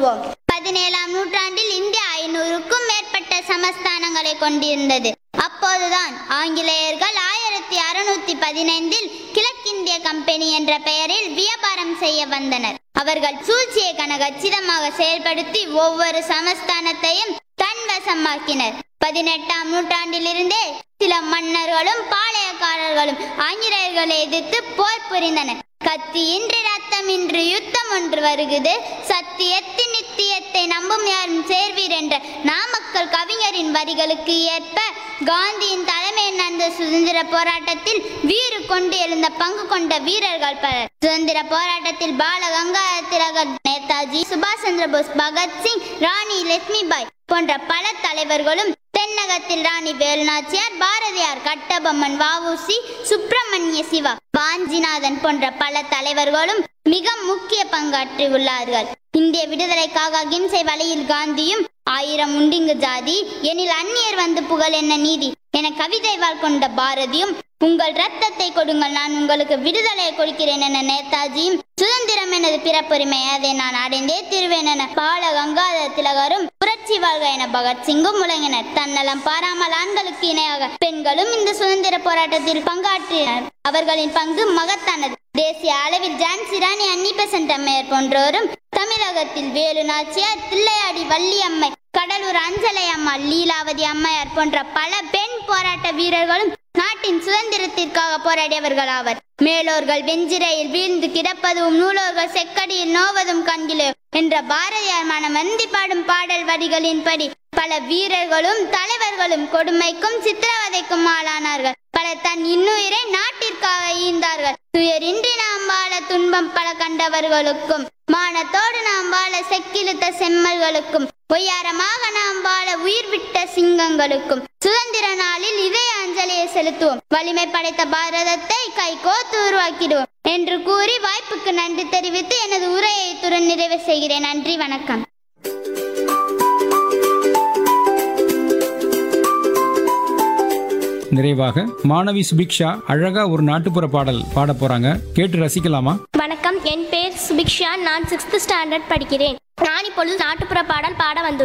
கூறுவோம் பதினேழாம் நூற்றாண்டில் இந்தியா ஐநூறுக்கும் மேற்பட்ட சமஸ்தானங்களை கொண்டிருந்தது அப்போதுதான் ஆங்கிலேயர்கள் ஆயிரத்தி அறுநூத்தி பதினைந்தில் கிழக்கிந்திய கம்பெனி என்ற பெயரில் வியாபாரம் செய்ய வந்தனர் அவர்கள் சூழ்ச்சியை கனகச்சிதமாக செயல்படுத்தி ஒவ்வொரு சமஸ்தானத்தையும் தன்வசமாக்கினர் பதினெட்டாம் நூற்றாண்டிலிருந்தே சில மன்னர்களும் பாளையக்காரர்களும் ஆங்கிலேயர்களை எதிர்த்து போர் புரிந்தனர் கத்தியின்றி ரத்தமின்றி யுத்தம் ஒன்று வருகுது சத்தியத்தின் நித்தியத்தை நம்பும் யாரும் சேர்வீர் என்ற நாமக்கல் கவிஞரின் வரிகளுக்கு ஏற்ப காந்தியின் தலைமையில் நடந்த சுதந்திர போராட்டத்தில் வீறு கொண்டு எழுந்த பங்கு கொண்ட வீரர்கள் பலர் சுதந்திர போராட்டத்தில் பால கங்காதர திலகர் நேதாஜி சுபாஷ் சந்திர போஸ் பகத்சிங் ராணி லட்சுமிபாய் போன்ற பல தலைவர்களும் தென்னகத்தில் ராணி வேலுநாச்சியார் பாரதியார் கட்டபொம்மன் வஉசி சுப்பிரமணிய சிவா வாஞ்சிநாதன் போன்ற பல தலைவர்களும் மிக முக்கிய பங்காற்றி உள்ளார்கள் இந்திய விடுதலைக்காக அகிம்சை வழியில் காந்தியும் ஆயிரம் உண்டிங்கு ஜாதி எனில் அந்நியர் வந்து புகழ் என்ன நீதி என கவிதை வாழ் கொண்ட பாரதியும் உங்கள் ரத்தத்தை கொடுங்கள் நான் உங்களுக்கு விடுதலை கொடுக்கிறேன் என நேதாஜியும் சுதந்திரம் எனது பிறப்புரிமை அதை நான் அடைந்தே திருவேன் என பால கங்காதர திலகரும் புரட்சி வாழ்க என பகத்சிங்கும் முழங்கினர் தன்னலம் பாராமல் ஆண்களுக்கு இணையாக பெண்களும் இந்த சுதந்திர போராட்டத்தில் பங்காற்றினர் அவர்களின் பங்கு மகத்தானது தேசிய அளவில் ஜான்சி ராணி அன்னி பெசன்ட் அம்மையார் போன்றோரும் தமிழகத்தில் வேலு நாச்சியார் தில்லையாடி வள்ளியம்மை கடலூர் அஞ்சலை அம்மா லீலாவதி அம்மையார் போன்ற பல பெண் போராட்ட வீரர்களும் நாட்டின் சுதந்திரத்திற்காக போராடியவர்கள் ஆவர் மேலோர்கள் வெஞ்சிரையில் வீழ்ந்து கிடப்பதும் நூலோர்கள் செக்கடியில் நோவதும் கண்கிலே என்ற பாரதியார் மனம் வந்தி பாடும் பாடல் வரிகளின்படி பல வீரர்களும் தலைவர்களும் கொடுமைக்கும் சித்திரவதைக்கும் ஆளானார்கள் பலர் தன் இன்னுயிரை நாட்டிற்காக ஈந்தார்கள் துயரின்றி நாம் வாழ துன்பம் பல கண்டவர்களுக்கும் மானத்தோடு நாம் வாழ செக்கிழுத்த செம்மல்களுக்கும் பொய்யாரமாக நாம் வாழ உயிர் விட்ட சிங்கங்களுக்கும் சுதந்திர நாளில் இதய அஞ்சலியை செலுத்துவோம் வலிமை படைத்த பாரதத்தை கை கோத்து உருவாக்கிடுவோம் என்று கூறி வாய்ப்புக்கு நன்றி தெரிவித்து எனது உரையை இத்துடன் நிறைவு செய்கிறேன் நன்றி வணக்கம் நிறைவாக மாணவி சுபிக்ஷா அழகா ஒரு நாட்டுப்புற பாடல் பாட போறாங்க கேட்டு ரசிக்கலாமா வணக்கம் என் பேர் சுபிக்ஷா நான் சிக்ஸ்த் ஸ்டாண்டர்ட் படிக்கிறேன் நான் இப்பொழுது நாட்டுப்புற பாடல் பாட வந்துள்ளேன்